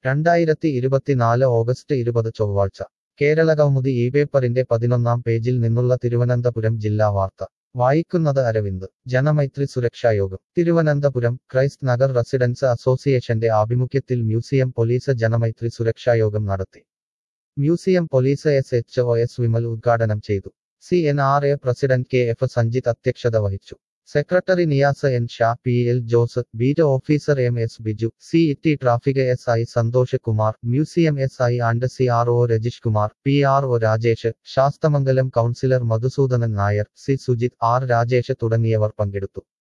രണ്ടായിരത്തി ഇരുപത്തിനാല് ഓഗസ്റ്റ് ഇരുപത് ചൊവ്വാഴ്ച കേരളകൗമുദി ഈ പേപ്പറിന്റെ പതിനൊന്നാം പേജിൽ നിന്നുള്ള തിരുവനന്തപുരം ജില്ലാ വാർത്ത വായിക്കുന്നത് അരവിന്ദ് ജനമൈത്രി സുരക്ഷായോഗം തിരുവനന്തപുരം ക്രൈസ്റ്റ് നഗർ റെസിഡൻസ് അസോസിയേഷന്റെ ആഭിമുഖ്യത്തിൽ മ്യൂസിയം പോലീസ് ജനമൈത്രി സുരക്ഷായോഗം നടത്തി museum police S H O S Vimal ഉദ്ഘാടനം ചെയ്തു C N R A president K F Sanjith അധ്യക്ഷത വഹിച്ചു secretary Niyas N Shah P L Jose beat officer M S Biju C T traffic S I Santhosh Kumar museum S I and C R O Rajish Kumar P R O Rajesh Sasthamangalam councillor Madhusoodanan Nair C Sujith R Rajesh തുടങ്ങിയവർ പങ്കെടുത്തു